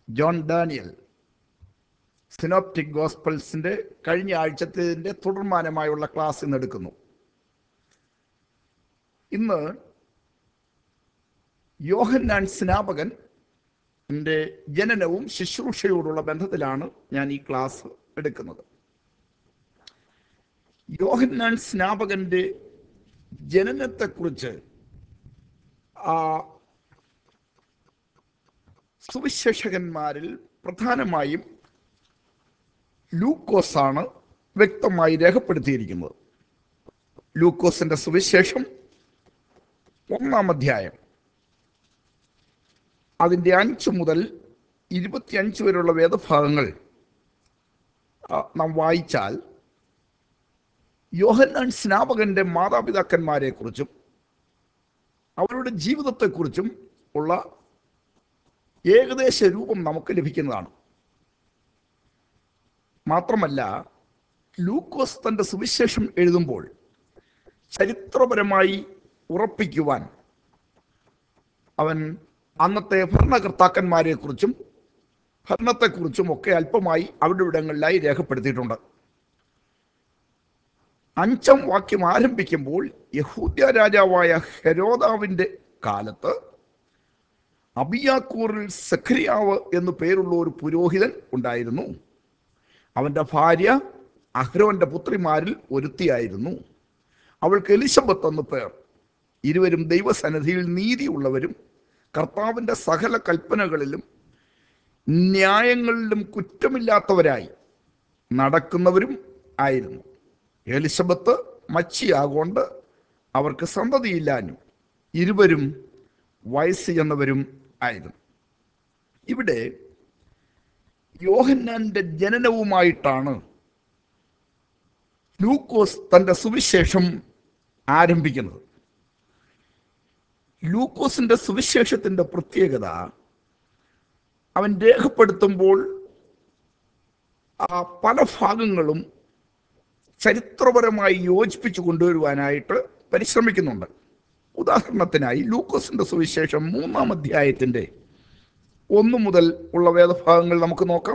John Daniel synoptic ഗോസ്പൽസിന്റെ കഴിഞ്ഞ ആഴ്ചത്തിന്റെ തുടർമാനമായുള്ള class ഇന്ന് എടുക്കുന്നു ഇന്ന് യോഹന്നാൻ സ്നാപകൻ എൻ്റെ ജനനവും ശുശ്രൂഷയോടുള്ള ബന്ധത്തിലാണ് ഞാൻ ഈ ക്ലാസ് എടുക്കുന്നത് യോഹന്നാൻ സ്നാപകന്റെ ജനനത്തെക്കുറിച്ച് ആ സുവിശേഷകന്മാരിൽ പ്രധാനമായും ലൂക്കോസാണ് വ്യക്തമായി രേഖപ്പെടുത്തിയിരിക്കുന്നത് ലൂക്കോസിന്റെ സുവിശേഷം ഒന്നാം അധ്യായം അതിൻ്റെ അഞ്ച് മുതൽ ഇരുപത്തിയഞ്ച് വരെയുള്ള വേദഭാഗങ്ങൾ ആ, നാം വായിച്ചാൽ യോഹന്നാൻ സ്നാപകന്റെ മാതാപിതാക്കന്മാരെക്കുറിച്ചും അവരുടെ ജീവിതത്തെക്കുറിച്ചും ഉള്ള ഏകദേശ രൂപം നമുക്ക് ലഭിക്കുന്നതാണ് മാത്രമല്ല ലൂക്കോസ് തന്റെ സുവിശേഷം എഴുതുമ്പോൾ ചരിത്രപരമായി ഉറപ്പിക്കുവാൻ അവൻ അന്നത്തെ ഭരണകർത്താക്കന്മാരെക്കുറിച്ചും ഭരണത്തെക്കുറിച്ചും ഒക്കെ അല്പമായി അവിടെ ഇവിടങ്ങളിലായി രേഖപ്പെടുത്തിയിട്ടുണ്ട് അഞ്ചാം വാക്യം ആരംഭിക്കുമ്പോൾ യഹൂദ്യ രാജാവായ ഹെരോദാവിന്റെ കാലത്ത് അബിയാക്കൂറിൽ സഖരിയാവ് എന്നു പേരുള്ള ഒരു പുരോഹിതൻ ഉണ്ടായിരുന്നു അവന്റെ ഭാര്യ അഹ്രോന്റെ പുത്രിമാരിൽ ഒരുത്തിയായിരുന്നു അവൾക്ക് എലിശബത്ത് എന്ന് പേർ ഇരുവരും ദൈവസന്നിധിയിൽ നീതിയുള്ളവരും കർത്താവിന്റെ സകല കൽപ്പനകളിലും ന്യായങ്ങളിലും കുറ്റമില്ലാത്തവരായി നടക്കുന്നവരും ആയിരുന്നു എലിസബത്ത് മച്ചിയാകൊണ്ട് അവർക്ക് സന്തതിയില്ലാഞ്ഞു ഇരുവരും വയസ്സ് ചെന്നവരും ആയിരുന്നു ഇവിടെ യോഹന്നാന്റെ ജനനവുമായിട്ടാണ് ലൂക്കോസ് തന്റെ സുവിശേഷം ആരംഭിക്കുന്നത് ലൂക്കോസിന്റെ സുവിശേഷത്തിന്റെ പ്രത്യേകത അവൻ രേഖപ്പെടുത്തുമ്പോൾ ആ പല ഭാഗങ്ങളും ചരിത്രപരമായി യോജിപ്പിച്ചു കൊണ്ടുവരുവാനായിട്ട് പരിശ്രമിക്കുന്നുണ്ട് ഉദാഹരണത്തിനായി ലൂക്കോസിന്റെ സുവിശേഷം മൂന്നാം അധ്യായത്തിന്റെ ഒന്ന് മുതൽ ഉള്ള വേദഭാഗങ്ങൾ നമുക്ക് നോക്കാം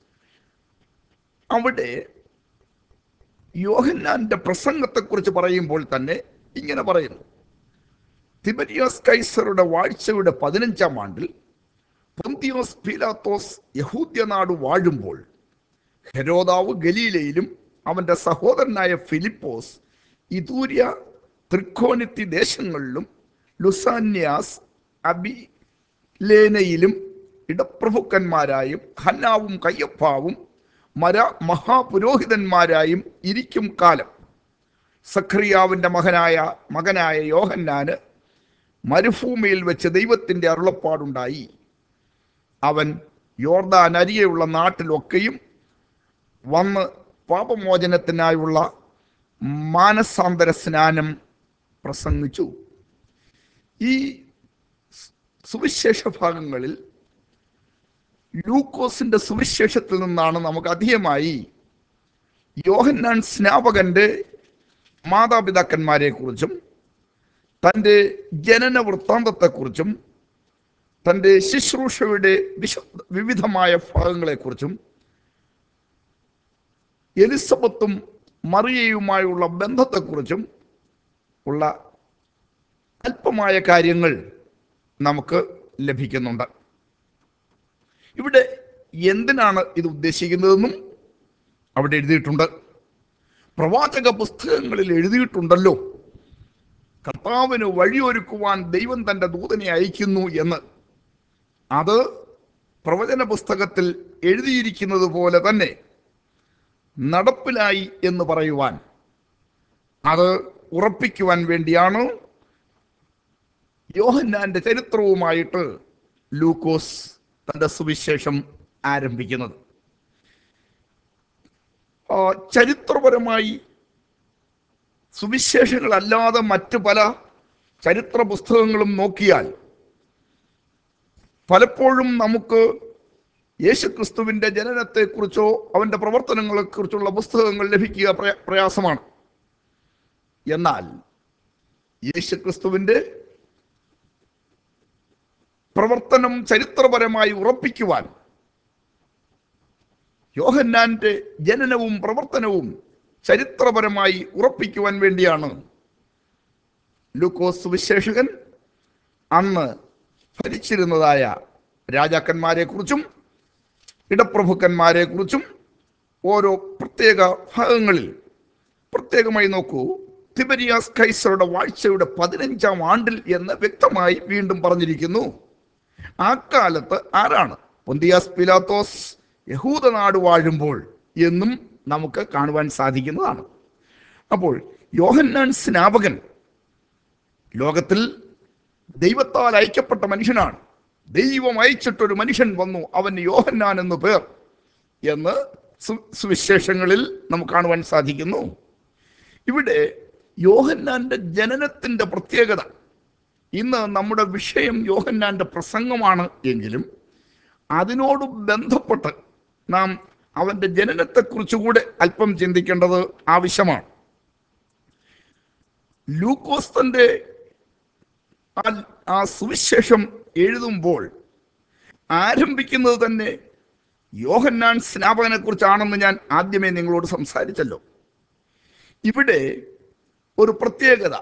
അവിടെ യോഹന്നാന്റെ പ്രസംഗത്തെക്കുറിച്ച് പറയുമ്പോൾ തന്നെ ഇങ്ങനെ പറയുന്നു തിബരിയോസ് കൈസറുടെ വാഴ്ചയുടെ പതിനഞ്ചാം ആണ്ടിൽ പൊന്തിയോസ് പീലാത്തോസ് യഹൂദ്യനാട് വാഴുമ്പോൾ ഹെരോദാവ് ഗലീലയിലും അവന്റെ സഹോദരനായ ഫിലിപ്പോസ് ഇതൂര്യ തൃക്കോണിത്തി ദേശങ്ങളിലും ലുസാന്യാസ് അബിലേനയിലും ഇടപ്രഭുക്കന്മാരായും ഹന്നാവും കയ്യപ്പാവും മര മഹാപുരോഹിതന്മാരായും ഇരിക്കും കാലം സഖറിയാവിന്റെ മകനായ മകനായ യോഹന്നാന് മരുഭൂമിയിൽ വെച്ച് ദൈവത്തിന്റെ അരുളപ്പാടുണ്ടായി അവൻ യോർദാൻ അരികെയുള്ള നാട്ടിലൊക്കെയും വന്ന് പാപമോചനത്തിനായുള്ള മാനസാന്തര സ്നാനം പ്രസംഗിച്ചു ഈ സുവിശേഷ ഭാഗങ്ങളിൽ ലൂക്കോസിന്റെ സുവിശേഷത്തിൽ നിന്നാണ് നമുക്ക് അധികമായി യോഹന്നാൻ സ്നാപകന്റെ മാതാപിതാക്കന്മാരെ കുറിച്ചും തൻ്റെ ജനന വൃത്താന്തത്തെക്കുറിച്ചും തൻ്റെ ശുശ്രൂഷയുടെ വിശ വിവിധമായ ഭാഗങ്ങളെക്കുറിച്ചും എലിസബത്തും മറിയയുമായുള്ള ബന്ധത്തെക്കുറിച്ചും ഉള്ള അല്പമായ കാര്യങ്ങൾ നമുക്ക് ലഭിക്കുന്നുണ്ട് ഇവിടെ എന്തിനാണ് ഇത് ഉദ്ദേശിക്കുന്നതെന്നും അവിടെ എഴുതിയിട്ടുണ്ട് പ്രവാചക പുസ്തകങ്ങളിൽ എഴുതിയിട്ടുണ്ടല്ലോ കർത്താവിന് വഴിയൊരുക്കുവാൻ ദൈവം തന്റെ ദൂതനെ അയക്കുന്നു എന്ന് അത് പ്രവചന പുസ്തകത്തിൽ എഴുതിയിരിക്കുന്നത് പോലെ തന്നെ നടപ്പിലായി എന്ന് പറയുവാൻ അത് ഉറപ്പിക്കുവാൻ വേണ്ടിയാണ് യോഹന്നാന്റെ ചരിത്രവുമായിട്ട് ലൂക്കോസ് തന്റെ സുവിശേഷം ആരംഭിക്കുന്നത് ആ, ചരിത്രപരമായി സുവിശേഷങ്ങളല്ലാതെ മറ്റു പല ചരിത്ര പുസ്തകങ്ങളും നോക്കിയാൽ പലപ്പോഴും നമുക്ക് യേശുക്രിസ്തുവിന്റെ ജനനത്തെക്കുറിച്ചോ അവന്റെ പ്രവർത്തനങ്ങളെക്കുറിച്ചുള്ള പുസ്തകങ്ങൾ ലഭിക്കുക പ്രയ- പ്രയാസമാണ് എന്നാൽ യേശുക്രിസ്തുവിന്റെ പ്രവർത്തനം ചരിത്രപരമായി ഉറപ്പിക്കുവാൻ യോഹന്നാന്റെ ജനനവും പ്രവർത്തനവും ചരിത്രപരമായി ഉറപ്പിക്കുവാൻ വേണ്ടിയാണ് ലൂക്കോസ് സുവിശേഷകൻ അന്ന് ഭരിച്ചിരുന്നതായ രാജാക്കന്മാരെ കുറിച്ചും ഇടപ്രഭുക്കന്മാരെ കുറിച്ചും ഓരോ പ്രത്യേക ഭാഗങ്ങളിൽ പ്രത്യേകമായി നോക്കൂ തിബരിയാസ് കൈസറുടെ വാഴ്ചയുടെ പതിനഞ്ചാം ആണ്ടിൽ എന്ന് വ്യക്തമായി വീണ്ടും പറഞ്ഞിരിക്കുന്നു ആ കാലത്ത് ആരാണ് പൊന്തിയാസ് പിലാത്തോസ് യഹൂദ നാട് വാഴുമ്പോൾ എന്നും നമുക്ക് കാണുവാൻ സാധിക്കുന്നതാണ് അപ്പോൾ യോഹന്നാൻ സ്നാപകൻ ലോകത്തിൽ ദൈവത്താൽ അയക്കപ്പെട്ട മനുഷ്യനാണ് ദൈവം അയച്ചിട്ടൊരു മനുഷ്യൻ വന്നു അവൻ യോഹന്നാൻ എന്ന് പേർ എന്ന് സു- സുവിശേഷങ്ങളിൽ നമുക്ക് കാണുവാൻ സാധിക്കുന്നു ഇവിടെ യോഹന്നാന്റെ ജനനത്തിന്റെ പ്രത്യേകത ഇന്ന് നമ്മുടെ വിഷയം യോഹന്നാന്റെ പ്രസംഗമാണ് എങ്കിലും അതിനോട് ബന്ധപ്പെട്ട് നാം അവന്റെ ജനനത്തെക്കുറിച്ചുകൂടെ അല്പം ചിന്തിക്കേണ്ടത് ആവശ്യമാണ് ലൂക്കോസ് തന്റെ ആ- ആ സുവിശേഷം എഴുതുമ്പോൾ ആരംഭിക്കുന്നത് തന്നെ യോഹന്നാൻ സ്നാപകനെ കുറിച്ചാണെന്ന് ഞാൻ ആദ്യമേ നിങ്ങളോട് സംസാരിച്ചല്ലോ ഇവിടെ ഒരു പ്രത്യേകത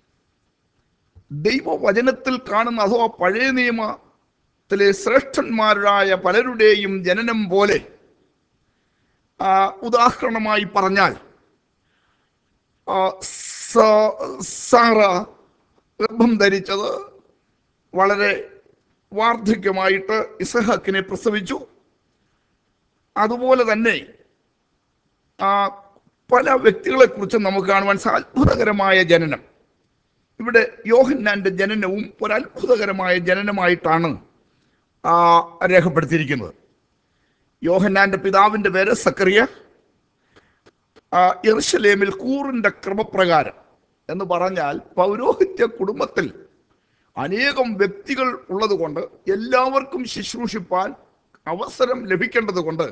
ദൈവവചനത്തിൽ കാണുന്ന അഥവാ പഴയ നിയമത്തിലെ ശ്രേഷ്ഠന്മാരായ പലരുടെയും ജനനം പോലെ ആ, ഉദാഹരണമായി പറഞ്ഞാൽ ആ, സ- സാറ ഗർഭം ധരിച്ചത് വളരെ വാർദ്ധക്യമായിട്ട് ഇസഹാക്കിനെ പ്രസവിച്ചു അതുപോലെ തന്നെ ആ പല വ്യക്തികളെ കുറിച്ച് നമുക്ക് കാണുവാൻ സാ- അത്ഭുതകരമായ ജനനം ഇവിടെ യോഹന്നാന്റെ ജനനവും ഒരു അത്ഭുതകരമായ ജനനമായിട്ടാണ് ആ, രേഖപ്പെടുത്തിയിരിക്കുന്നത് യോഹന്നാന്റെ പിതാവിന്റെ പേര് സക്കറിയ ആ, യെറുശലേമിൽ കൂറിന്റെ ക്രമപ്രകാരം എന്ന് പറഞ്ഞാൽ പൗരോഹിത്യ കുടുംബത്തിൽ അനേകം വ്യക്തികൾ ഉള്ളതുകൊണ്ട് എല്ലാവർക്കും ശുശ്രൂഷിപ്പാൻ അവസരം ലഭിക്കേണ്ടത് കൊണ്ട്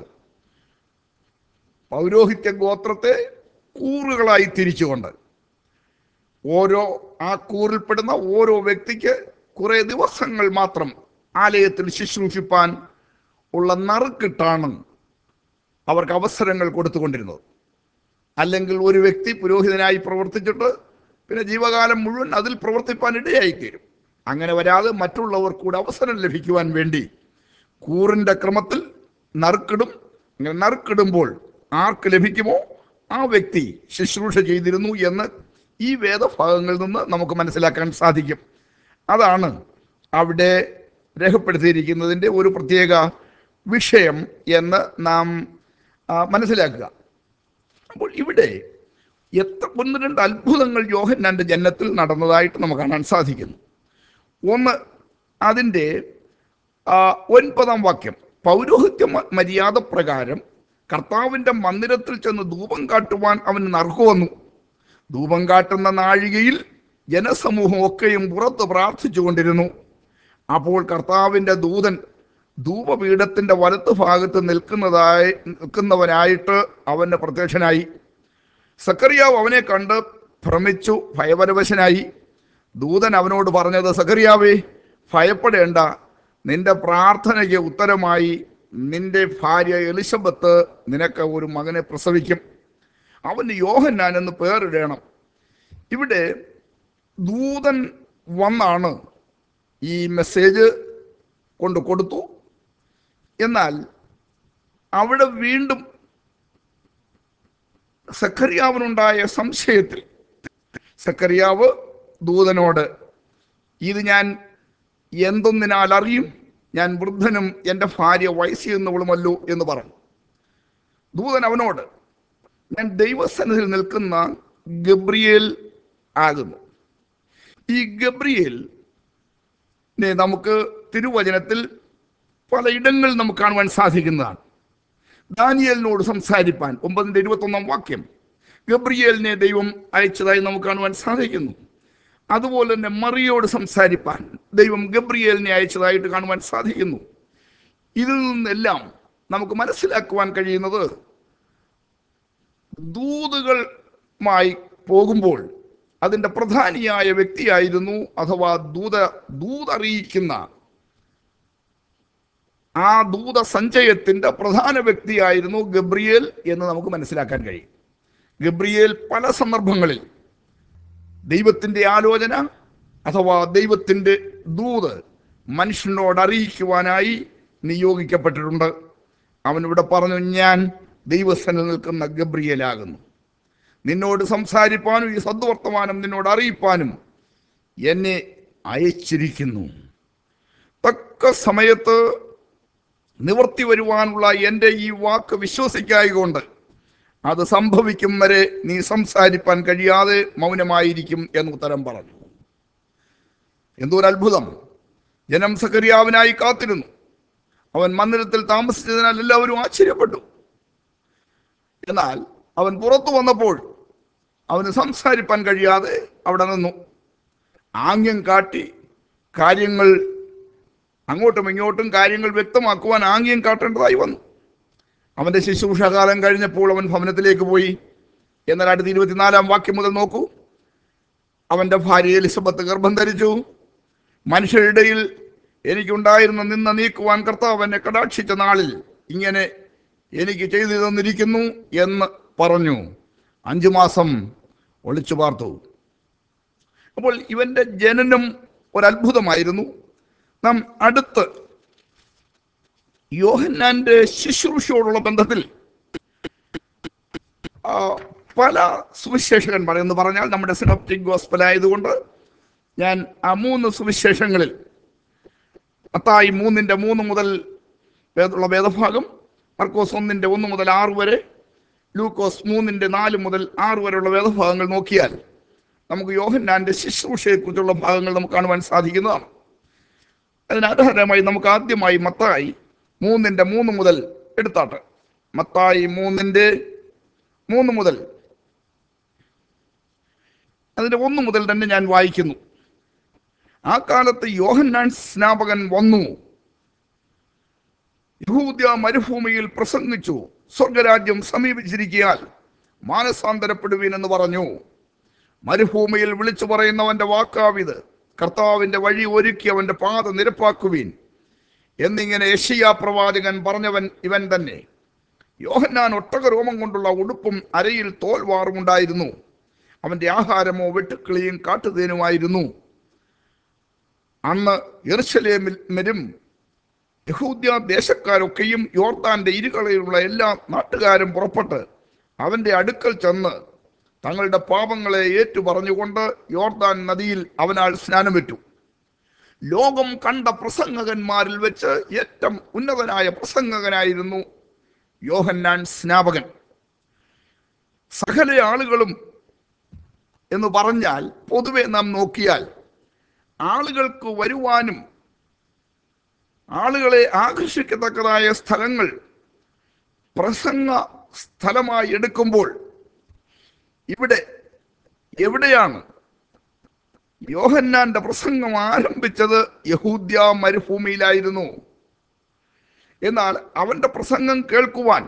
പൗരോഹിത്യ ഗോത്രത്തെ കൂറുകളായി തിരിച്ചുകൊണ്ട് ഓരോ ആ കൂറിൽപ്പെടുന്ന ഓരോ വ്യക്തിക്ക് കുറെ ദിവസങ്ങൾ മാത്രം ആലയത്തിൽ ശുശ്രൂഷിപ്പാൻ ഉള്ള നറുക്കിട്ടാണ് അവർക്ക് അവസരങ്ങൾ കൊടുത്തുകൊണ്ടിരുന്നത് അല്ലെങ്കിൽ ഒരു വ്യക്തി പുരോഹിതനായി പ്രവർത്തിച്ചിട്ട് പിന്നെ ജീവകാലം മുഴുവൻ അതിൽ പ്രവർത്തിപ്പാൻ ഇടയായിത്തീരും അങ്ങനെ വരാതെ മറ്റുള്ളവർക്ക് കൂടെ അവസരം ലഭിക്കുവാൻ വേണ്ടി കൂറിന്റെ ക്രമത്തിൽ നറുക്കിടും അങ്ങനെ നറുക്കിടുമ്പോൾ ആർക്ക് ലഭിക്കുമോ ആ വ്യക്തി ശുശ്രൂഷ ചെയ്തിരുന്നു എന്ന് ഈ വേദഭാഗങ്ങളിൽ നിന്ന് നമുക്ക് മനസ്സിലാക്കാൻ സാധിക്കും അതാണ് അവിടെ രേഖപ്പെടുത്തിയിരിക്കുന്നതിൻ്റെ ഒരു പ്രത്യേക വിഷയം എന്ന് നാം ആ, മനസ്സിലാക്കുക അപ്പോൾ ഇവിടെ എത്ര ഒന്ന് രണ്ട് അത്ഭുതങ്ങൾ യോഹന്നാന്റെ ജനനത്തിൽ നടന്നതായിട്ട് നമുക്ക് കാണാൻ സാധിക്കുന്നു ഒന്ന് അതിൻ്റെ ആ, ഒൻപതാം വാക്യം പൗരോഹിത്യ മ- മര്യാദ പ്രകാരം കർത്താവിന്റെ മന്ദിരത്തിൽ ചെന്ന് ധൂപം കാട്ടുവാൻ അവന് നറുക്കു വന്നു ധൂപം കാട്ടുന്ന നാഴികയിൽ ജനസമൂഹം ഒക്കെയും പുറത്ത് പ്രാർത്ഥിച്ചു കൊണ്ടിരുന്നു അപ്പോൾ കർത്താവിന്റെ ദൂതൻ ധൂപപീഠത്തിന്റെ വലത്ത് ഭാഗത്ത് നിൽക്കുന്നതായി നിൽക്കുന്നവനായിട്ട് അവന് പ്രത്യക്ഷനായി സക്കറിയാവ് അവനെ കണ്ട് ഭ്രമിച്ചു ഭയപരവശനായി ദൂതൻ അവനോട് പറഞ്ഞത് സക്കറിയാവേ ഭയപ്പെടേണ്ട നിന്റെ പ്രാർത്ഥനയ്ക്ക് ഉത്തരമായി നിന്റെ ഭാര്യ എലിസബത്ത് നിനക്ക് ഒരു മകനെ പ്രസവിക്കും അവന് യോഹന്നാൻ എന്ന് പേരിടണം ഇവിടെ ദൂതൻ വന്നാണ് ഈ മെസ്സേജ് കൊണ്ട് കൊടുത്തു എന്നാൽ അവിടെ വീണ്ടും സക്കറിയാവിനുണ്ടായ സംശയത്തിൽ സക്കറിയാവ് ദൂതനോട് ഇത് ഞാൻ എന്തൊന്നിനാൽ അറിയും ഞാൻ വൃദ്ധനും എൻ്റെ ഭാര്യ വയസ്സിയെന്നവളുമല്ലോ എന്ന് പറഞ്ഞു ദൂതൻ അവനോട് ഞാൻ ദൈവസന്നിധിയിൽ നിൽക്കുന്ന ഗബ്രിയേൽ ആകുന്നു ഈ ഗബ്രിയേൽ നെ നമുക്ക് തിരുവചനത്തിൽ പലയിടങ്ങളിൽ നമുക്ക് കാണുവാൻ സാധിക്കുന്നതാണ് ദാനിയലിനോട് സംസാരിപ്പാൻ ഒമ്പതിൻ്റെ ഇരുപത്തൊന്നാം വാക്യം ഗബ്രിയേലിനെ ദൈവം അയച്ചതായി നമുക്ക് കാണുവാൻ സാധിക്കുന്നു അതുപോലെ തന്നെ മറിയോട് സംസാരിപ്പാൻ ദൈവം ഗബ്രിയേലിനെ അയച്ചതായിട്ട് കാണുവാൻ സാധിക്കുന്നു ഇതിൽ നിന്നെല്ലാം നമുക്ക് മനസ്സിലാക്കുവാൻ കഴിയുന്നത് ദൂതുകളുമായി പോകുമ്പോൾ അതിൻ്റെ പ്രധാനിയായ വ്യക്തിയായിരുന്നു അഥവാ ദൂത ദൂതറിയിക്കുന്ന ആ ദൂത സഞ്ചയത്തിന്റെ പ്രധാന വ്യക്തിയായിരുന്നു ഗബ്രിയേൽ എന്ന് നമുക്ക് മനസ്സിലാക്കാൻ കഴിയും ഗബ്രിയേൽ പല സന്ദർഭങ്ങളിൽ ദൈവത്തിന്റെ ആലോചന അഥവാ ദൈവത്തിന്റെ ദൂത് മനുഷ്യനോട് അറിയിക്കുവാനായി നിയോഗിക്കപ്പെട്ടിട്ടുണ്ട് അവനിവിടെ പറഞ്ഞു ഞാൻ ദൈവസ്ഥനിൽ നിൽക്കുന്ന ഗബ്രിയേലാകുന്നു നിന്നോട് സംസാരിപ്പാനും ഈ സദ്വർത്തമാനം നിന്നോട് അറിയിപ്പാനും എന്നെ അയച്ചിരിക്കുന്നു തക്ക സമയത്ത് നിവർത്തി വരുവാനുള്ള എൻ്റെ ഈ വാക്ക് വിശ്വസിക്കായകൊണ്ട് അത് സംഭവിക്കും വരെ നീ സംസാരിപ്പാൻ കഴിയാതെ മൗനമായിരിക്കും എന്ന് ഉത്തരം പറഞ്ഞു എന്തോ ഒരു അത്ഭുതം ജനം സക്കറിയാവിനായി കാത്തിരുന്നു അവൻ മന്ദിരത്തിൽ താമസിച്ചതിനാൽ എല്ലാവരും ആശ്ചര്യപ്പെട്ടു എന്നാൽ അവൻ പുറത്തു വന്നപ്പോൾ അവന് സംസാരിപ്പാൻ കഴിയാതെ അവിടെ നിന്നു ആംഗ്യം കാട്ടി കാര്യങ്ങൾ അങ്ങോട്ടും ഇങ്ങോട്ടും കാര്യങ്ങൾ വ്യക്തമാക്കുവാൻ ആംഗ്യം കാട്ടേണ്ടതായി വന്നു അവന്റെ ശുശ്രൂഷകാലം കഴിഞ്ഞപ്പോൾ അവൻ ഭവനത്തിലേക്ക് പോയി എന്നാൽ അടുത്ത ഇരുപത്തിനാലാം വാക്യം മുതൽ നോക്കൂ അവന്റെ ഭാര്യ എലിസബത്ത് ഗർഭം ധരിച്ചു മനുഷ്യരുടെ ഇടയിൽ എനിക്കുണ്ടായിരുന്ന നിന്ന നീക്കുവാൻ കർത്താവ് എന്നെ കടാക്ഷിച്ച നാളിൽ ഇങ്ങനെ എനിക്ക് ചെയ്തു തന്നിരിക്കുന്നു എന്ന് പറഞ്ഞു അഞ്ചു മാസം ഒളിച്ചു പാർത്തു അപ്പോൾ ഇവന്റെ ജനനം ഒരത്ഭുതമായിരുന്നു നാം അടുത്ത് യോഹന്നാന്റെ ശുശ്രൂഷയോടുള്ള ബന്ധത്തിൽ ആ, പല സുവിശേഷകന്മാർ എന്ന് പറഞ്ഞാൽ നമ്മുടെ സിനോപ്റ്റിക് ഗോസ്പൽ ആയതുകൊണ്ട് ഞാൻ ആ മൂന്ന് സുവിശേഷങ്ങളിൽ അത്തായി മൂന്നിന്റെ മൂന്ന് മുതൽ വേദ- ഉള്ള വേദഭാഗം മർക്കോസ് ഒന്നിന്റെ ഒന്ന് മുതൽ ആറ് വരെ ലൂക്കോസ് മൂന്നിന്റെ നാല് മുതൽ ആറ് വരെയുള്ള വേദഭാഗങ്ങൾ നോക്കിയാൽ നമുക്ക് യോഹന്നാന്റെ ശുശ്രൂഷയെക്കുറിച്ചുള്ള ഭാഗങ്ങൾ നമുക്ക് കാണുവാൻ സാധിക്കുന്നതാണ് അതിനാധാരമായി നമുക്ക് ആദ്യമായി മത്തായി മൂന്നിന്റെ മൂന്ന് മുതൽ എടുത്താട്ടെ മത്തായി മൂന്നിന്റെ മൂന്ന് മുതൽ അതിന്റെ ഒന്ന് മുതൽ തന്നെ ഞാൻ വായിക്കുന്നു ആ കാലത്ത് യോഹന്നാൻ സ്നാപകൻ വന്നു യഹൂദ്യ മരുഭൂമിയിൽ പ്രസംഗിച്ചു സ്വർഗരാജ്യം സമീപിച്ചിരിക്കാൻ മാനസാന്തരപ്പെടുവീൻ എന്ന് പറഞ്ഞു മരുഭൂമിയിൽ വിളിച്ചു പറയുന്നവന്റെ വാക്കാവിത് കർത്താവിന്റെ വഴി ഒരുക്കി അവന്റെ പാത നിരപ്പാക്കുവീൻ എന്നിങ്ങനെ യഷിയ പ്രവാചകൻ പറഞ്ഞവൻ ഇവൻ തന്നെ യോഹന്നാൻ ഒട്ടക രോമം കൊണ്ടുള്ള ഉടുപ്പും അരയിൽ തോൽവാറും ഉണ്ടായിരുന്നു അവന്റെ ആഹാരമോ വെട്ടുക്കിളിയും കാട്ടുതേനുമായിരുന്നു അന്ന് എറുശലേമിലും യഹൂദ്യ ദേശക്കാരൊക്കെയും യോർദാന്റെ ഇരുകളയിലുള്ള എല്ലാ നാട്ടുകാരും പുറപ്പെട്ട് അവന്റെ അടുക്കൽ ചെന്ന് തങ്ങളുടെ പാപങ്ങളെ ഏറ്റു പറഞ്ഞുകൊണ്ട് യോർദാൻ നദിയിൽ അവനാൽ സ്നാനമേറ്റു ലോകം കണ്ട പ്രസംഗകന്മാരിൽ വെച്ച് ഏറ്റവും ഉന്നതനായ പ്രസംഗകനായിരുന്നു യോഹന്നാൻ സ്നാപകൻ സകല ആളുകളും എന്ന് പറഞ്ഞാൽ പൊതുവെ നാം നോക്കിയാൽ ആളുകൾക്ക് വരുവാനും ആളുകളെ ആകർഷിക്കത്തക്കതായ സ്ഥലങ്ങൾ പ്രസംഗ സ്ഥലമായി എടുക്കുമ്പോൾ ഇവിടെ എവിടെയാണ് യോഹന്നാന്റെ പ്രസംഗം ആരംഭിച്ചത് യഹൂദ്യ മരുഭൂമിയിലായിരുന്നു എന്നാൽ അവന്റെ പ്രസംഗം കേൾക്കുവാൻ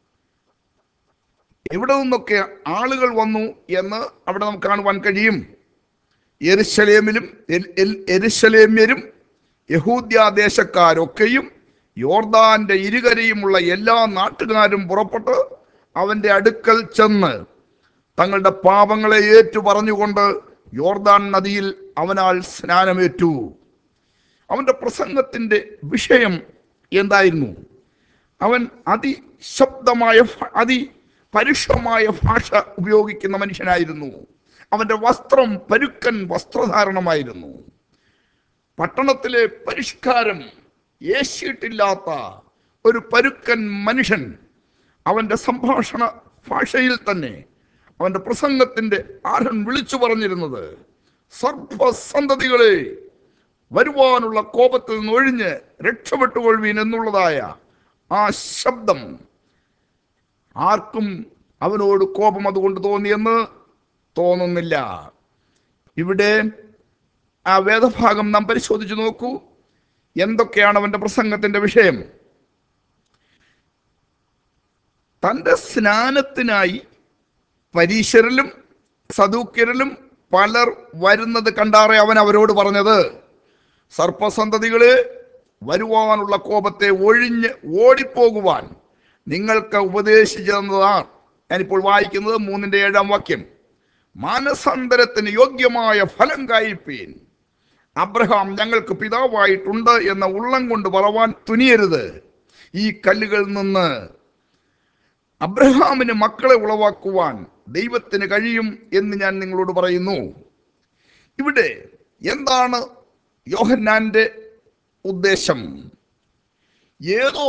എവിടെ നിന്നൊക്കെ ആളുകൾ വന്നു എന്ന് അവിടെ നമുക്ക് കാണുവാൻ കഴിയും എരുശലേമിലും എൽ- എൽ- എരുശലേമ്യരും യഹൂദ്യാദേശക്കാരൊക്കെയും യോർദാന്റെ ഇരുകരയുമുള്ള എല്ലാ നാട്ടുകാരും പുറപ്പെട്ട് അവന്റെ അടുക്കൽ ചെന്ന് തങ്ങളുടെ പാപങ്ങളെ ഏറ്റു പറഞ്ഞുകൊണ്ട് യോർദാൻ നദിയിൽ അവനാൽ സ്നാനമേറ്റു അവന്റെ പ്രസംഗത്തിന്റെ വിഷയം എന്തായിരുന്നു അവൻ അതിശബ്ദമായ ഭ- അതി പരുഷമായ ഭാഷ ഉപയോഗിക്കുന്ന മനുഷ്യനായിരുന്നു അവന്റെ വസ്ത്രം പരുക്കൻ വസ്ത്രധാരണമായിരുന്നു പട്ടണത്തിലെ പരിഷ്കാരം ഏശിയിട്ടില്ലാത്ത ഒരു പരുക്കൻ മനുഷ്യൻ അവന്റെ സംഭാഷണ ഭാഷയിൽ തന്നെ അവന്റെ പ്രസംഗത്തിന്റെ ആരൻ വിളിച്ചു പറഞ്ഞിരുന്നത് സർപ്പസന്തതികളെ വരുവാനുള്ള കോപത്തിൽ നിന്ന് ഒഴിഞ്ഞ് രക്ഷപ്പെട്ടുകൊള്ളുവീൻ എന്നുള്ളതായ ആ ശബ്ദം ആർക്കും അവനോട് കോപം അതുകൊണ്ട് തോന്നിയെന്ന് തോന്നുന്നില്ല ഇവിടെ ആ വേദഭാഗം നാം പരിശോധിച്ചു നോക്കൂ എന്തൊക്കെയാണ് അവന്റെ പ്രസംഗത്തിന്റെ വിഷയം തന്റെ സ്നാനത്തിനായി പരീശരിലും സദൂക്യരിലും പലർ വരുന്നത് കണ്ടാറെ അവൻ അവരോട് പറഞ്ഞത് സർപ്പസന്തതികളെ വരുവാനുള്ള കോപത്തെ ഒഴിഞ്ഞ് ഓടിപ്പോകുവാൻ നിങ്ങൾക്ക് ഉപദേശിച്ചു തന്നതാണ് ഞാനിപ്പോൾ വായിക്കുന്നത് മൂന്നിന്റെ ഏഴാം വാക്യം മാനസാന്തരത്തിന് യോഗ്യമായ ഫലം കായിപ്പീൻ അബ്രഹാം ഞങ്ങൾക്ക് പിതാവായിട്ടുണ്ട് എന്ന ഉള്ളം കൊണ്ട് പറവാൻ തുനിയരുത് ഈ കല്ലുകളിൽ നിന്ന് അബ്രഹാമിന് മക്കളെ ഉളവാക്കുവാൻ ദൈവത്തിന് കഴിയും എന്ന് ഞാൻ നിങ്ങളോട് പറയുന്നു ഇവിടെ എന്താണ് യോഹന്നാന്റെ ഉദ്ദേശം ഏതോ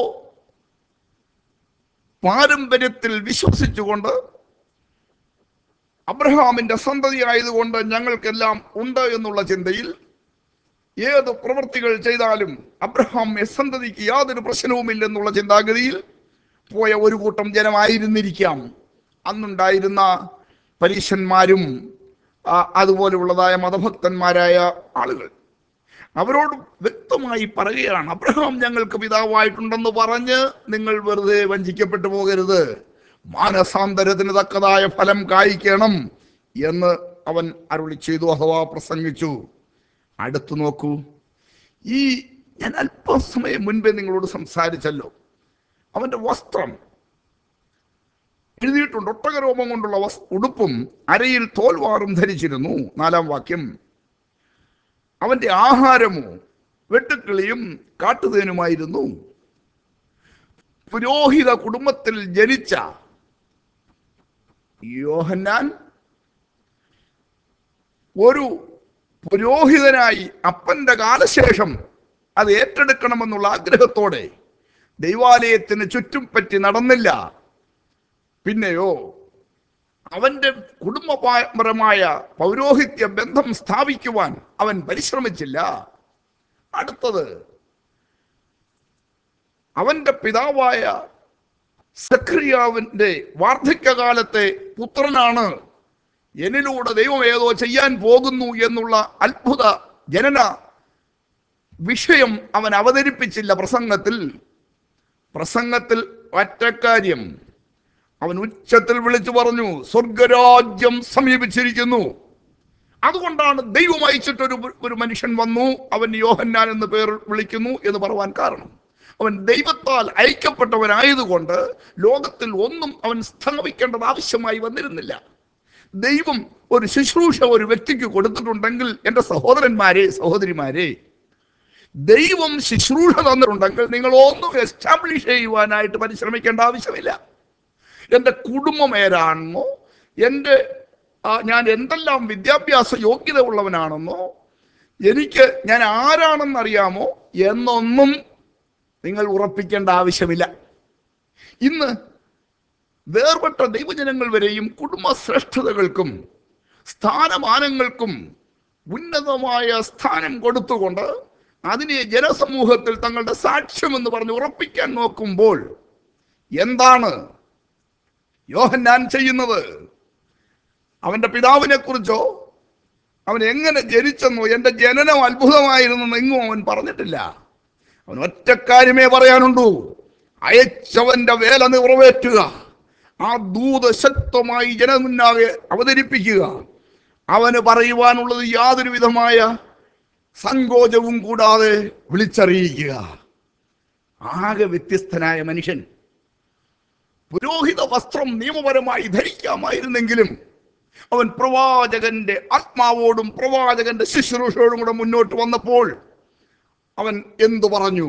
പാരമ്പര്യത്തിൽ വിശ്വസിച്ചുകൊണ്ട് അബ്രഹാമിന്റെ സന്തതി ആയതുകൊണ്ട് ഞങ്ങൾക്കെല്ലാം ഉണ്ട് എന്നുള്ള ചിന്തയിൽ ഏത് പ്രവൃത്തികൾ ചെയ്താലും അബ്രഹാം സന്തതിക്ക് യാതൊരു പ്രശ്നവുമില്ലെന്നുള്ള ചിന്താഗതിയിൽ പോയ ഒരു കൂട്ടം ജനമായിരുന്നിരിക്കാം അന്നുണ്ടായിരുന്ന പരീശന്മാരും ആ, അതുപോലെയുള്ളതായ മതഭക്തന്മാരായ ആളുകൾ അവരോട് വ്യക്തമായി പറയുകയാണ് അബ്രഹാം ഞങ്ങൾക്ക് പിതാവായിട്ടുണ്ടെന്ന് പറഞ്ഞ് നിങ്ങൾ വെറുതെ വഞ്ചിക്കപ്പെട്ടു പോകരുത് മാനസാന്തരത്തിന് തക്കതായ ഫലം കായ്ക്കണം എന്ന് അവൻ അരുളി ചെയ്തു അഥവാ പ്രസംഗിച്ചു അടുത്തു നോക്കൂ ഈ ഞാൻ അല്പസമയം മുൻപേ നിങ്ങളോട് സംസാരിച്ചല്ലോ അവന്റെ വസ്ത്രം എഴുതിയിട്ടുണ്ട് ഒട്ടകരോമം കൊണ്ടുള്ള വസ് ഉടുപ്പും അരയിൽ തോൽവാറും ധരിച്ചിരുന്നു നാലാം വാക്യം അവന്റെ ആഹാരമോ വെട്ടുക്കിളിയും കാട്ടുതേനുമായിരുന്നു പുരോഹിത കുടുംബത്തിൽ ജനിച്ച യോഹന്നാൻ ഒരു പുരോഹിതനായി അപ്പന്റെ കാലശേഷം അത് ഏറ്റെടുക്കണമെന്നുള്ള ആഗ്രഹത്തോടെ ദൈവാലയത്തിന് ചുറ്റും പറ്റി നടന്നില്ല പിന്നെയോ അവന്റെ കുടുംബപരമായ പൗരോഹിത്യ ബന്ധം സ്ഥാപിക്കുവാൻ അവൻ പരിശ്രമിച്ചില്ല അടുത്തത് അവന്റെ പിതാവായ സക്രിയാവിന്റെ വാർദ്ധക്യകാലത്തെ പുത്രനാണ് എന്നിലൂടെ ദൈവം ഏതോ ചെയ്യാൻ പോകുന്നു എന്നുള്ള അത്ഭുത ജനന വിഷയം അവൻ അവതരിപ്പിച്ചില്ല പ്രസംഗത്തിൽ പ്രസംഗത്തിൽ ഒറ്റക്കാര്യം അവൻ ഉച്ചത്തിൽ വിളിച്ചു പറഞ്ഞു സ്വർഗരാജ്യം സമീപിച്ചിരിക്കുന്നു അതുകൊണ്ടാണ് ദൈവം അയച്ചിട്ടൊരു ഒരു മനുഷ്യൻ വന്നു അവൻ യോഹന്നാൻ എന്ന് പേർ വിളിക്കുന്നു എന്ന് പറയാൻ കാരണം അവൻ ദൈവത്താൽ അയക്കപ്പെട്ടവനായതുകൊണ്ട് ലോകത്തിൽ ഒന്നും അവൻ സ്ഥാപിക്കേണ്ടത് ആവശ്യമായി വന്നിരുന്നില്ല ദൈവം ഒരു ശുശ്രൂഷ ഒരു വ്യക്തിക്ക് കൊടുത്തിട്ടുണ്ടെങ്കിൽ എൻ്റെ സഹോദരന്മാരെ സഹോദരിമാരെ ദൈവം ശുശ്രൂഷ തന്നിട്ടുണ്ടെങ്കിൽ നിങ്ങൾ ഒന്നും എസ്റ്റാബ്ലിഷ് ചെയ്യുവാനായിട്ട് പരിശ്രമിക്കേണ്ട ആവശ്യമില്ല എൻ്റെ കുടുംബം ഏതാണെന്നോ എൻ്റെ ആ, ഞാൻ എന്തെല്ലാം വിദ്യാഭ്യാസ യോഗ്യത ഉള്ളവനാണെന്നോ എനിക്ക് ഞാൻ ആരാണെന്നറിയാമോ എന്നൊന്നും നിങ്ങൾ ഉറപ്പിക്കേണ്ട ആവശ്യമില്ല ഇന്ന് വേർപെട്ട ദൈവജനങ്ങൾ വരെയും കുടുംബ ശ്രേഷ്ഠതകൾക്കും സ്ഥാനമാനങ്ങൾക്കും ഉന്നതമായ സ്ഥാനം കൊടുത്തുകൊണ്ട് അതിനെ ജനസമൂഹത്തിൽ തങ്ങളുടെ സാക്ഷ്യം എന്ന് പറഞ്ഞ് ഉറപ്പിക്കാൻ നോക്കുമ്പോൾ എന്താണ് യോഹന്നാൻ ചെയ്യുന്നത് അവന്റെ പിതാവിനെ കുറിച്ചോ അവൻ എങ്ങനെ ജനിച്ചെന്നോ എന്റെ ജനനം അത്ഭുതമായിരുന്നെന്ന് എങ്ങും അവൻ പറഞ്ഞിട്ടില്ല അവൻ ഒറ്റക്കാര്യമേ പറയാനുണ്ടൂ അയച്ചവന്റെ വേല നിറവേറ്റുക ആ ദൂത് ശക്തമായി ജനമുന്നാകെ അവതരിപ്പിക്കുക അവന് പറയുവാനുള്ളത് യാതൊരു വിധമായ സങ്കോചവും കൂടാതെ വിളിച്ചറിയിക്കുക ആകെ വ്യത്യസ്തനായ മനുഷ്യൻ പുരോഹിത വസ്ത്രം നിയമപരമായി ധരിക്കാമായിരുന്നെങ്കിലും അവൻ പ്രവാചകന്റെ ആത്മാവോടും പ്രവാചകന്റെ ശുശ്രൂഷയോടും കൂടെ മുന്നോട്ട് വന്നപ്പോൾ അവൻ എന്തു പറഞ്ഞു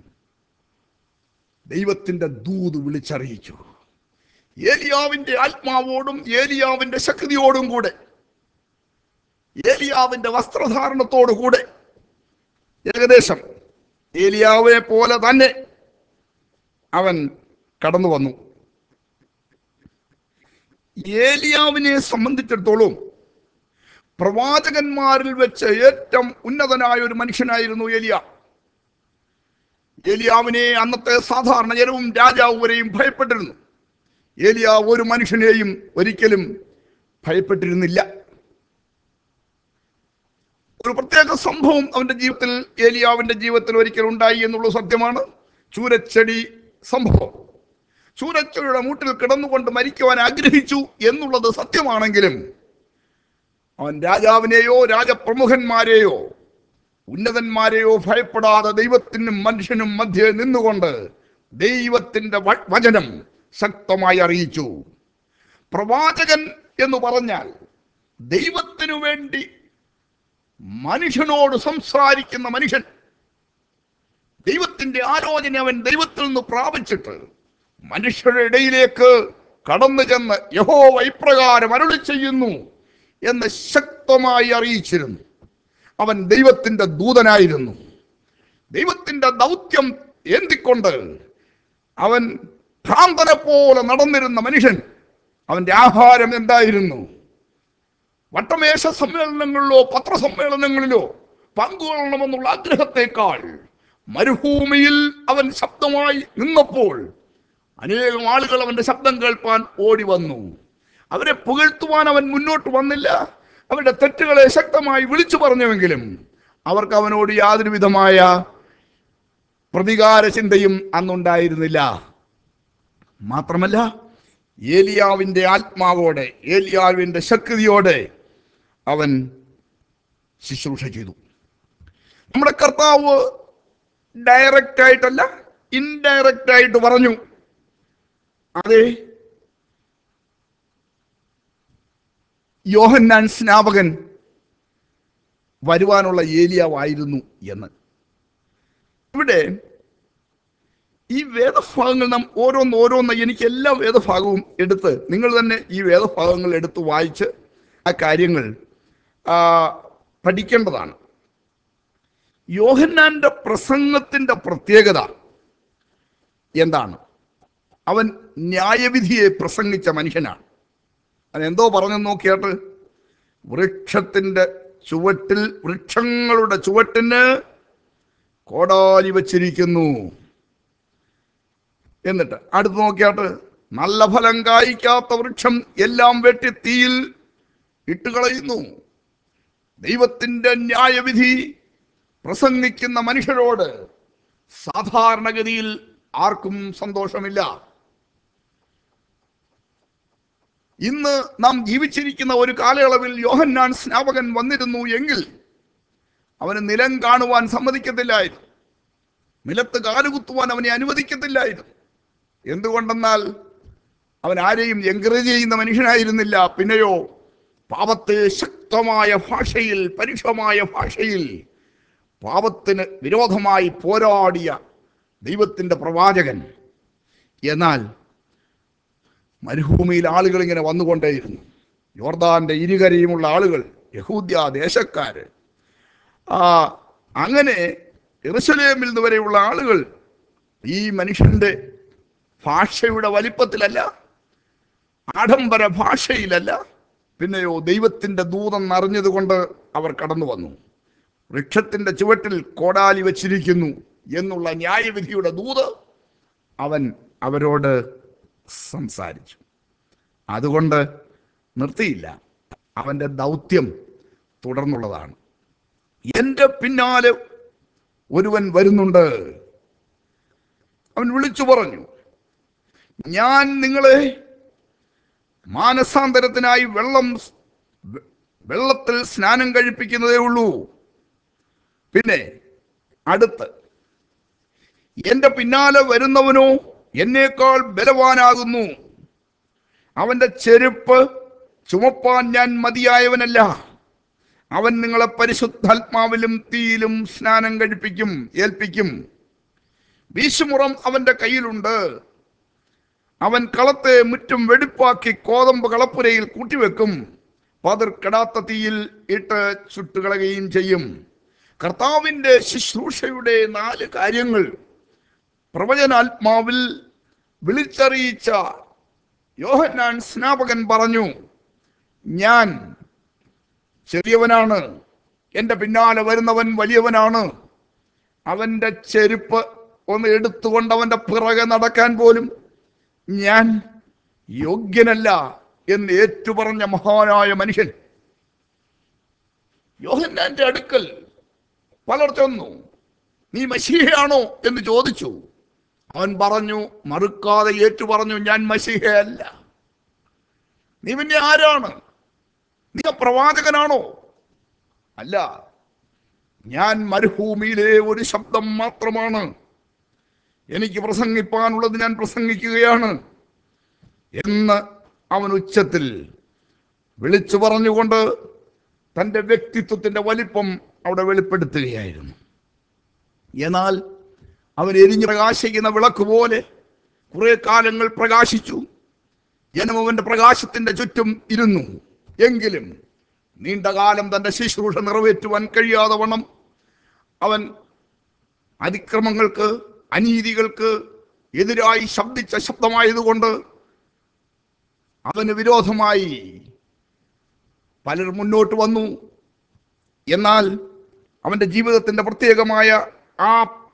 ദൈവത്തിന്റെ ദൂത് വിളിച്ചറിയിച്ചു ഏലിയാവിന്റെ ആത്മാവോടും ഏലിയാവിന്റെ ശക്തിയോടും കൂടെ ഏലിയാവിന്റെ വസ്ത്രധാരണത്തോടു കൂടെ ഏകദേശം ഏലിയാവിനെ പോലെ തന്നെ അവൻ കടന്നു വന്നു ഏലിയാവിനെ സംബന്ധിച്ചിടത്തോളം പ്രവാചകന്മാരിൽ വെച്ച് ഏറ്റവും ഉന്നതനായ ഒരു മനുഷ്യനായിരുന്നു ഏലിയ ഏലിയാവിനെ അന്നത്തെ സാധാരണ ജനവും രാജാവ് വരെയും ഭയപ്പെട്ടിരുന്നു ഏലിയ ഒരു മനുഷ്യനെയും ഒരിക്കലും ഭയപ്പെട്ടിരുന്നില്ല ഒരു പ്രത്യേക സംഭവം അവന്റെ ജീവിതത്തിൽ ഏലിയാവിന്റെ ജീവിതത്തിൽ ഒരിക്കൽ ഉണ്ടായി എന്നുള്ളത് സത്യമാണ് ചൂരച്ചെടി സംഭവം ചൂരച്ചെടിയുടെ മൂട്ടിൽ കിടന്നുകൊണ്ട് മരിക്കുവാൻ ആഗ്രഹിച്ചു എന്നുള്ളത് സത്യമാണെങ്കിലും അവൻ രാജാവിനെയോ രാജപ്രമുഖന്മാരെയോ ഉന്നതന്മാരെയോ ഭയപ്പെടാതെ ദൈവത്തിനും മനുഷ്യനും മധ്യേ നിന്നുകൊണ്ട് ദൈവത്തിന്റെ വ- വചനം ശക്തമായി അറിയിച്ചു പ്രവാചകൻ എന്ന് പറഞ്ഞാൽ ദൈവത്തിനു വേണ്ടി മനുഷ്യനോട് സംസാരിക്കുന്ന മനുഷ്യൻ ദൈവത്തിന്റെ ആലോചന അവൻ ദൈവത്തിൽ നിന്ന് പ്രാപിച്ചിട്ട് മനുഷ്യരുടെ ഇടയിലേക്ക് കടന്നു ചെന്ന് യഹോവ ഇപ്രകാരം അരുളി ചെയ്യുന്നു എന്ന് ശക്തമായി അറിയിച്ചിരുന്നു അവൻ ദൈവത്തിന്റെ ദൂതനായിരുന്നു ദൈവത്തിന്റെ ദൗത്യം ഏന്തിക്കൊണ്ട് അവൻ ഭ്രാന്തനെ പോലെ നടന്നിരുന്ന മനുഷ്യൻ അവന്റെ ആഹാരം എന്തായിരുന്നു വട്ടമേശ സമ്മേളനങ്ങളിലോ പത്രസമ്മേളനങ്ങളിലോ പങ്കുകൊള്ളണമെന്നുള്ള ആഗ്രഹത്തെക്കാൾ മരുഭൂമിയിൽ അവൻ ശബ്ദമായി നിന്നപ്പോൾ അനേകം ആളുകൾ അവന്റെ ശബ്ദം കേൾപ്പാൻ ഓടി വന്നു അവരെ പുകഴ്ത്തുവാൻ അവൻ മുന്നോട്ട് വന്നില്ല അവരുടെ തെറ്റുകളെ ശക്തമായി വിളിച്ചു പറഞ്ഞുവെങ്കിലും അവർക്ക് അവനോട് യാതൊരു വിധമായ പ്രതികാര ചിന്തയും അന്നുണ്ടായിരുന്നില്ല മാത്രമല്ല ഏലിയാവിന്റെ ആത്മാവോടെ ഏലിയാവിന്റെ ശക്തിയോടെ അവൻ ശുശ്രൂഷ ചെയ്തു നമ്മുടെ കർത്താവ് ഡയറക്റ്റ് ആയിട്ടല്ല ഇൻഡയറക്റ്റ് ആയിട്ട് പറഞ്ഞു അതെ യോഹന്നാൻ സ്നാപകൻ വരുവാനുള്ള ഏലിയാവായിരുന്നു എന്ന് ഇവിടെ ഈ വേദഭാഗങ്ങൾ നാം ഓരോന്ന് ഓരോന്ന് എനിക്ക് എല്ലാ വേദഭാഗവും എടുത്ത് നിങ്ങൾ തന്നെ ഈ വേദഭാഗങ്ങൾ എടുത്ത് വായിച്ച് ആ കാര്യങ്ങൾ ആ, പഠിക്കേണ്ടതാണ് യോഹന്നാന്റെ പ്രസംഗത്തിന്റെ പ്രത്യേകത എന്താണ് അവൻ ന്യായവിധിയെ പ്രസംഗിച്ച മനുഷ്യനാണ് അവൻ എന്തോ പറഞ്ഞെന്ന് നോക്കിയാട്ട് വൃക്ഷത്തിന്റെ ചുവട്ടിൽ വൃക്ഷങ്ങളുടെ ചുവട്ടിന് കോടാലി വച്ചിരിക്കുന്നു എന്നിട്ട് അടുത്ത് നോക്കിയാട്ട് നല്ല ഫലം കായ്ക്കാത്ത വൃക്ഷം എല്ലാം വെട്ടി തീയിൽ ഇട്ടുകളയുന്നു ദൈവത്തിന്റെ ന്യായവിധി പ്രസംഗിക്കുന്ന മനുഷ്യരോട് സാധാരണഗതിയിൽ ആർക്കും സന്തോഷമില്ല ഇന്ന് നാം ജീവിച്ചിരിക്കുന്ന ഒരു കാലയളവിൽ യോഹന്നാൻ സ്നാപകൻ വന്നിരുന്നു എങ്കിൽ അവന് നിലം കാണുവാൻ സമ്മതിക്കത്തില്ലായിരുന്നു നിലത്ത് കാലുകുത്തുവാൻ അവനെ അനുവദിക്കത്തില്ലായിരുന്നു എന്തുകൊണ്ടെന്നാൽ അവൻ ആരെയും എൻകറേജ് ചെയ്യുന്ന മനുഷ്യനായിരുന്നില്ല പിന്നെയോ പാപത്തെ ശക്തമായ ഭാഷയിൽ പരുഷമായ ഭാഷയിൽ പാപത്തിന് വിരോധമായി പോരാടിയ ദൈവത്തിന്റെ പ്രവാചകൻ എന്നാൽ മരുഭൂമിയിൽ ആളുകൾ ഇങ്ങനെ വന്നുകൊണ്ടേയിരുന്നു യോർദാന്റെ ഇരുകരയുമുള്ള ആളുകൾ യഹൂദ്യ ദേശക്കാര് ആ അങ്ങനെ എറുസലേമിൽ നിന്ന് വരെയുള്ള ആളുകൾ ഈ മനുഷ്യന്റെ ഭാഷയുടെ വലിപ്പത്തിലല്ല ആഡംബര ഭാഷയിലല്ല പിന്നെയോ ദൈവത്തിന്റെ ദൂതം അറിഞ്ഞതുകൊണ്ട് അവർ കടന്നു വന്നു വൃക്ഷത്തിന്റെ ചുവട്ടിൽ കോടാലി വച്ചിരിക്കുന്നു എന്നുള്ള ന്യായവിധിയുടെ ദൂത് അവൻ അവരോട് സംസാരിച്ചു അതുകൊണ്ട് നിർത്തിയില്ല അവന്റെ ദൗത്യം തുടർന്നുള്ളതാണ് എൻ്റെ പിന്നാലെ ഒരുവൻ വരുന്നുണ്ട് അവൻ വിളിച്ചു പറഞ്ഞു ഞാൻ നിങ്ങളെ മാനസാന്തരത്തിനായി വെള്ളം വെ- വെള്ളത്തിൽ സ്നാനം കഴിപ്പിക്കുന്നതേ ഉള്ളൂ പിന്നെ അടുത്ത് എന്റെ പിന്നാലെ വരുന്നവനോ എന്നേക്കാൾ ബലവാനാകുന്നു അവന്റെ ചെരുപ്പ് ചുമപ്പാൻ ഞാൻ മതിയായവനല്ല അവൻ നിങ്ങളെ പരിശുദ്ധാത്മാവിലും തീയിലും സ്നാനം കഴിപ്പിക്കും ഏൽപ്പിക്കും വീശുമുറം അവന്റെ കയ്യിലുണ്ട് അവൻ കളത്തെ മുറ്റും വെടിപ്പാക്കി കോതമ്പ് കളപ്പുരയിൽ കൂട്ടിവെക്കും പതിർ കെടാത്ത തീയിൽ ഇട്ട് ചുട്ടുകളയുകയും ചെയ്യും കർത്താവിന്റെ ശുശ്രൂഷയുടെ നാല് കാര്യങ്ങൾ പ്രവചനാത്മാവിൽ വിളിച്ചറിയിച്ച യോഹന്നാൻ സ്നാപകൻ പറഞ്ഞു ഞാൻ ചെറിയവനാണ് എൻ്റെ പിന്നാലെ വരുന്നവൻ വലിയവനാണ് അവൻ്റെ ചെരുപ്പ് ഒന്ന് എടുത്തുകൊണ്ട് അവൻ്റെ പിറകെ നടക്കാൻ പോലും ഞാൻ യോഗ്യനല്ല എന്ന് ഏറ്റുപറഞ്ഞ മഹാനായ മനുഷ്യൻ യോഹന്നാന്റെ അടുക്കൽ പലർ ചെന്നു നീ മഷീഹയാണോ എന്ന് ചോദിച്ചു അവൻ പറഞ്ഞു മറുക്കാതെ ഏറ്റു പറഞ്ഞു ഞാൻ മഷീഹയല്ല നീ പിന്നെ ആരാണ് നീ പ്രവാചകനാണോ അല്ല ഞാൻ മരുഭൂമിയിലെ ഒരു ശബ്ദം മാത്രമാണ് എനിക്ക് പ്രസംഗിപ്പാനുള്ളത് ഞാൻ പ്രസംഗിക്കുകയാണ് എന്ന് അവൻ ഉച്ചത്തിൽ വിളിച്ചു പറഞ്ഞുകൊണ്ട് തൻ്റെ വ്യക്തിത്വത്തിൻ്റെ വലിപ്പം അവിടെ വെളിപ്പെടുത്തുകയായിരുന്നു എന്നാൽ അവൻ എരിഞ്ഞു പ്രകാശിക്കുന്ന വിളക്ക് പോലെ കുറെ കാലങ്ങൾ പ്രകാശിച്ചു ജനം അവന്റെ പ്രകാശത്തിന്റെ ചുറ്റും ഇരുന്നു എങ്കിലും നീണ്ടകാലം തന്റെ ശുശ്രൂഷ നിറവേറ്റുവാൻ കഴിയാതെ വണ്ണം അവൻ അതിക്രമങ്ങൾക്ക് അനീതികൾക്ക് എതിരായി ശബ്ദിച്ച ശബ്ദമായതുകൊണ്ട് അവന് വിരോധമായി പലർ മുന്നോട്ട് വന്നു എന്നാൽ അവന്റെ ജീവിതത്തിന്റെ പ്രത്യേകമായ ആ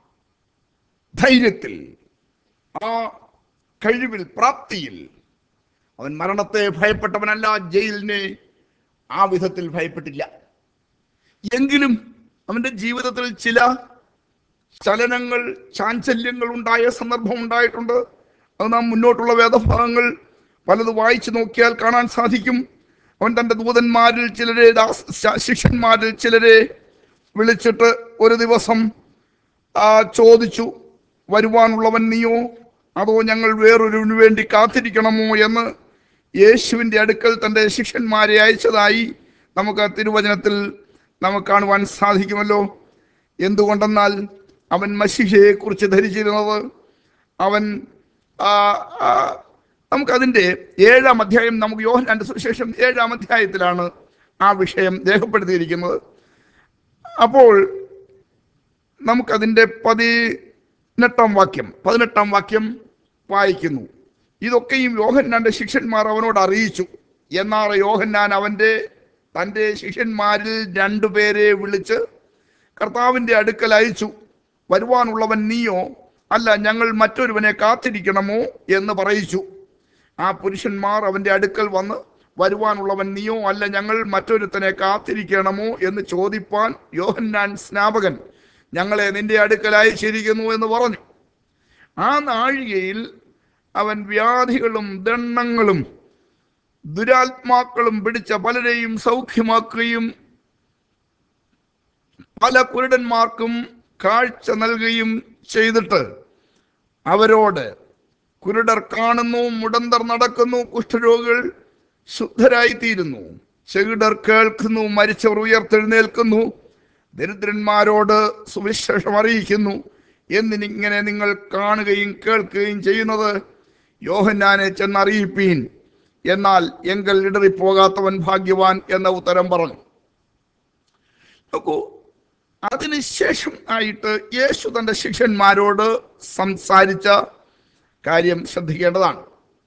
ധൈര്യത്തിൽ ആ കഴിവിൽ പ്രാപ്തിയിൽ അവൻ മരണത്തെ ഭയപ്പെട്ടവനല്ല ജയിലിനെ ആ വിധത്തിൽ ഭയപ്പെട്ടില്ല എങ്കിലും അവന്റെ ജീവിതത്തിൽ ചില ചലനങ്ങൾ ചാഞ്ചല്യങ്ങൾ ഉണ്ടായ സന്ദർഭം ഉണ്ടായിട്ടുണ്ട് അത് നാം മുന്നോട്ടുള്ള വേദഭാഗങ്ങൾ പലത് വായിച്ചു നോക്കിയാൽ കാണാൻ സാധിക്കും അവൻ തൻ്റെ ദൂതന്മാരിൽ ചിലരെ ദാസ് ശ- ശിഷ്യന്മാരിൽ ചിലരെ വിളിച്ചിട്ട് ഒരു ദിവസം ആ, ചോദിച്ചു വരുവാനുള്ളവൻ നീയോ അതോ ഞങ്ങൾ വേറൊരുവിന് വേണ്ടി കാത്തിരിക്കണമോ എന്ന് യേശുവിൻ്റെ അടുക്കൽ തൻ്റെ ശിഷ്യന്മാരെ അയച്ചതായി നമുക്ക് തിരുവചനത്തിൽ നമുക്ക് കാണുവാൻ സാധിക്കുമല്ലോ എന്തുകൊണ്ടെന്നാൽ അവൻ മഷിഹയെ കുറിച്ച് ധരിച്ചിരുന്നത് അവൻ ആ, ആ, നമുക്കതിൻ്റെ ഏഴാം അധ്യായം നമുക്ക് യോഹനാന്റെ സുവിശേഷം ഏഴാം അധ്യായത്തിലാണ് ആ വിഷയം രേഖപ്പെടുത്തിയിരിക്കുന്നത് അപ്പോൾ നമുക്കതിൻ്റെ പതിനെട്ടാം വാക്യം പതിനെട്ടാം വാക്യം വായിക്കുന്നു ഇതൊക്കെയും യോഹന്നാന്റെ ശിഷ്യന്മാർ അവനോട് അറിയിച്ചു എന്നാൽ യോഹന്നാൻ അവൻ്റെ തൻ്റെ ശിഷ്യന്മാരിൽ രണ്ടുപേരെ വിളിച്ച് കർത്താവിൻ്റെ അടുക്കൽ അയച്ചു വരുവാനുള്ളവൻ നീയോ അല്ല ഞങ്ങൾ മറ്റൊരുവനെ കാത്തിരിക്കണമോ എന്ന് പറയിച്ചു ആ പുരുഷന്മാർ അവൻ്റെ അടുക്കൽ വന്ന് വരുവാനുള്ളവൻ നീയോ അല്ല ഞങ്ങൾ മറ്റൊരുത്തനെ കാത്തിരിക്കണമോ എന്ന് ചോദിപ്പാൻ യോഹന്നാൻ സ്നാപകൻ ഞങ്ങളെ നിന്റെ അടുക്കൽ അയച്ചിരിക്കുന്നു എന്ന് പറഞ്ഞു ആ നാഴികയിൽ അവൻ വ്യാധികളും ദണ്ണങ്ങളും ദുരാത്മാക്കളും പിടിച്ച പലരെയും സൗഖ്യമാക്കുകയും പല കുരുടന്മാർക്കും കാഴ്ച നൽകുകയും ചെയ്തിട്ട് അവരോട് കുരുടർ കാണുന്നു മുടന്തർ നടക്കുന്നു കുഷ്ഠരോഗികൾ ശുദ്ധരായിത്തീരുന്നു ചെകിടർ കേൾക്കുന്നു മരിച്ചവർ ഉയർത്തെഴുന്നേൽക്കുന്നു ദരിദ്രന്മാരോട് സുവിശേഷം അറിയിക്കുന്നു എന്നിങ്ങനെ നിങ്ങൾ കാണുകയും കേൾക്കുകയും ചെയ്യുന്നത് യോഹന്നാനെ ചെന്നറിയിപ്പീൻ എന്നാൽ എങ്കൽ ഇടറിപ്പോകാത്തവൻ ഭാഗ്യവാൻ എന്ന ഉത്തരം പറഞ്ഞു നോക്കൂ അതിനുശേഷം ആയിട്ട് യേശു തന്റെ ശിഷ്യന്മാരോട് സംസാരിച്ച കാര്യം ശ്രദ്ധിക്കേണ്ടതാണ്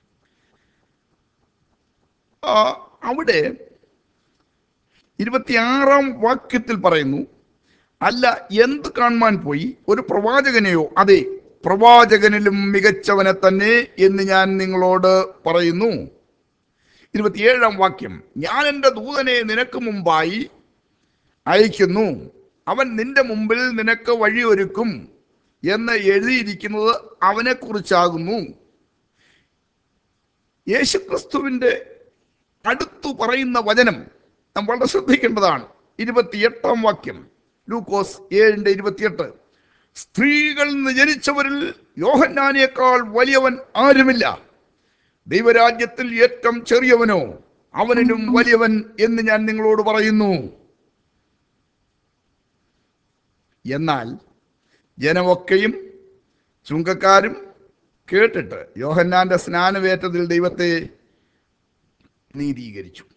ആ, അവിടെ ഇരുപത്തിയാറാം വാക്യത്തിൽ പറയുന്നു അല്ല എന്ത് കാണുവാൻ പോയി ഒരു പ്രവാചകനെയോ അതെ പ്രവാചകനിലും മികച്ചവനെ തന്നെ എന്ന് ഞാൻ നിങ്ങളോട് പറയുന്നു ഇരുപത്തിയേഴാം വാക്യം ഞാൻ എൻ്റെ ദൂതനെ നിനക്ക് മുമ്പായി അയക്കുന്നു അവൻ നിന്റെ മുമ്പിൽ നിനക്ക് വഴിയൊരുക്കും എന്ന് എഴുതിയിരിക്കുന്നത് അവനെക്കുറിച്ചാകുന്നു യേശുക്രിസ്തുവിൻ്റെ അടുത്തു പറയുന്ന വചനം നാം വളരെ ശ്രദ്ധിക്കേണ്ടതാണ് ഇരുപത്തിയെട്ടാം വാക്യം ലൂക്കോസ് ഏഴിന്റെ ഇരുപത്തിയെട്ട് സ്ത്രീകളിൽ നിന്ന് ജനിച്ചവരിൽ യോഹന്നാനേക്കാൾ വലിയവൻ ആരുമില്ല ദൈവരാജ്യത്തിൽ ഏറ്റവും ചെറിയവനോ അവനിലും വലിയവൻ എന്ന് ഞാൻ നിങ്ങളോട് പറയുന്നു എന്നാൽ ജനമൊക്കെയും ചുങ്കക്കാരും കേട്ടിട്ട് യോഹന്നാന്റെ സ്നാനവേറ്റത്തിൽ ദൈവത്തെ നീതീകരിച്ചു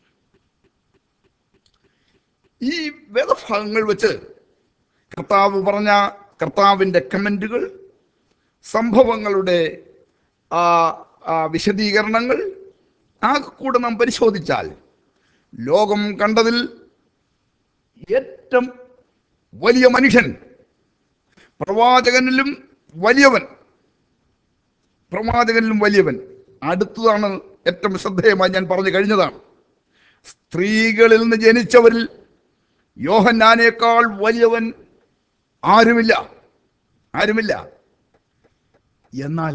ഈ വേദഭാഗങ്ങൾ വെച്ച് കർത്താവ് പറഞ്ഞ കർത്താവിൻ്റെ കമൻറ്റുകൾ സംഭവങ്ങളുടെ ആ, ആ വിശദീകരണങ്ങൾ ആ കൂടെ നാം പരിശോധിച്ചാൽ ലോകം കണ്ടതിൽ ഏറ്റവും വലിയ മനുഷ്യൻ പ്രവാചകനിലും വലിയവൻ പ്രവാചകനിലും വലിയവൻ അടുത്തതാണ് ഏറ്റവും ശ്രദ്ധേയമായി ഞാൻ പറഞ്ഞു കഴിഞ്ഞതാണ് സ്ത്രീകളിൽ നിന്ന് ജനിച്ചവരിൽ യോഹന്നാനേക്കാൾ വലിയവൻ ആരുമില്ല ആരുമില്ല എന്നാൽ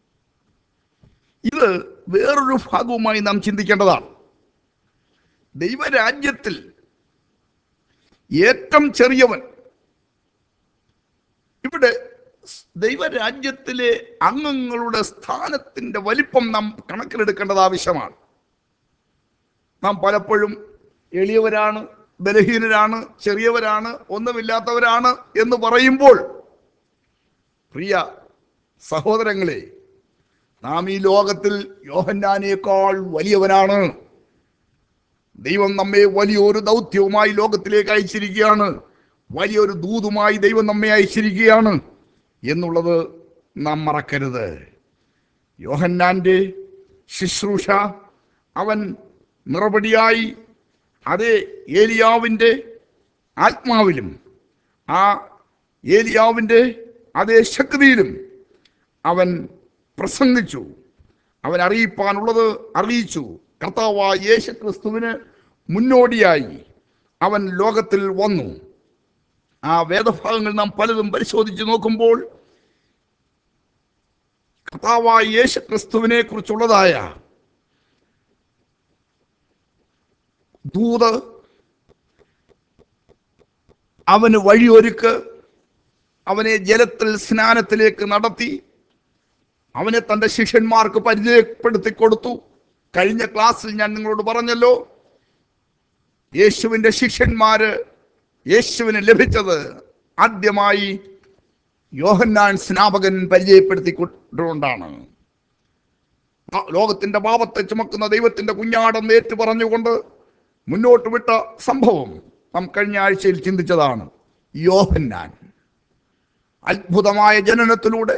ഇത് വേറൊരു ഭാഗവുമായി നാം ചിന്തിക്കേണ്ടതാണ് ദൈവരാജ്യത്തിൽ ഏറ്റവും ചെറിയവൻ ഇവിടെ ദൈവരാജ്യത്തിലെ അംഗങ്ങളുടെ സ്ഥാനത്തിന്റെ വലിപ്പം നാം കണക്കിലെടുക്കേണ്ടത് ആവശ്യമാണ് നാം പലപ്പോഴും എളിയവരാണ് ബലഹീനരാണ് ചെറിയവരാണ് ഒന്നുമില്ലാത്തവരാണ് എന്ന് പറയുമ്പോൾ പ്രിയ സഹോദരങ്ങളെ നാം ഈ ലോകത്തിൽ യോഹന്നാനേക്കാൾ വലിയവനാണ് ദൈവം നമ്മെ വലിയൊരു ദൗത്യവുമായി ലോകത്തിലേക്ക് അയച്ചിരിക്കുകയാണ് വലിയൊരു ദൂതുമായി ദൈവം നമ്മെ അയച്ചിരിക്കുകയാണ് എന്നുള്ളത് നാം മറക്കരുത് യോഹന്നാന്റെ ശുശ്രൂഷ അവൻ നിറപടിയായി അതേ ഏലിയാവിൻ്റെ ആത്മാവിലും ആ ഏലിയാവിൻ്റെ അതേ ശക്തിയിലും അവൻ പ്രസംഗിച്ചു അവൻ അറിയിപ്പാനുള്ളത് അറിയിച്ചു കർത്താവായ യേശു ക്രിസ്തുവിന് മുന്നോടിയായി അവൻ ലോകത്തിൽ വന്നു ആ വേദഭാഗങ്ങൾ നാം പലതും പരിശോധിച്ച് നോക്കുമ്പോൾ കർത്താവായ യേശു ക്രിസ്തുവിനെ കുറിച്ചുള്ളതായ ദൂത് അവന് വഴിയൊരുക്ക് അവനെ ജലത്തിൽ സ്നാനത്തിലേക്ക് നടത്തി അവനെ തൻ്റെ ശിഷ്യന്മാർക്ക് പരിചയപ്പെടുത്തി കൊടുത്തു കഴിഞ്ഞ ക്ലാസ്സിൽ ഞാൻ നിങ്ങളോട് പറഞ്ഞല്ലോ യേശുവിൻ്റെ ശിഷ്യന്മാര് യേശുവിന് ലഭിച്ചത് ആദ്യമായി യോഹന്നാൻ സ്നാപകൻ പരിചയപ്പെടുത്തിക്കൊണ്ടുകൊണ്ടാണ് ആ ലോകത്തിന്റെ പാപത്തെ ചുമക്കുന്ന ദൈവത്തിന്റെ കുഞ്ഞാടെന്ന് ഏറ്റു പറഞ്ഞുകൊണ്ട് മുന്നോട്ട് വിട്ട സംഭവം നാം കഴിഞ്ഞ ആഴ്ചയിൽ ചിന്തിച്ചതാണ് യോഹന്നാൻ അത്ഭുതമായ ജനനത്തിലൂടെ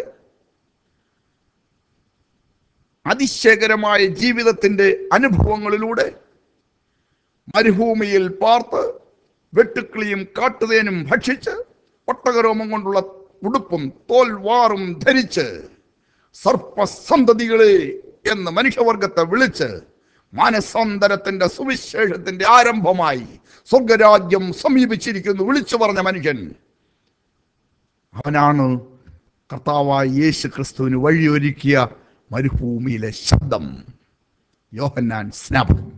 അതിശയകരമായ ജീവിതത്തിന്റെ അനുഭവങ്ങളിലൂടെ മരുഭൂമിയിൽ പാർത്ത് വെട്ടുക്കിളിയും കാട്ടുതേനും ഭക്ഷിച്ച് ഒട്ടകരോമം കൊണ്ടുള്ള ഉടുപ്പും തോൽവാറും ധരിച്ച് സർപ്പസന്തതികളെ എന്ന് മനുഷ്യവർഗത്തെ വിളിച്ച് മാനസാന്തരത്തിന്റെ സുവിശേഷത്തിന്റെ ആരംഭമായി സ്വർഗരാജ്യം സമീപിച്ചിരിക്കുന്നു വിളിച്ചു പറഞ്ഞ മനുഷ്യൻ അവനാണ് കർത്താവായ യേശു ക്രിസ്തുവിന് വഴിയൊരുക്കിയ മരുഭൂമിയിലെ ശബ്ദം യോഹന്നാൻ സ്നാപകൻ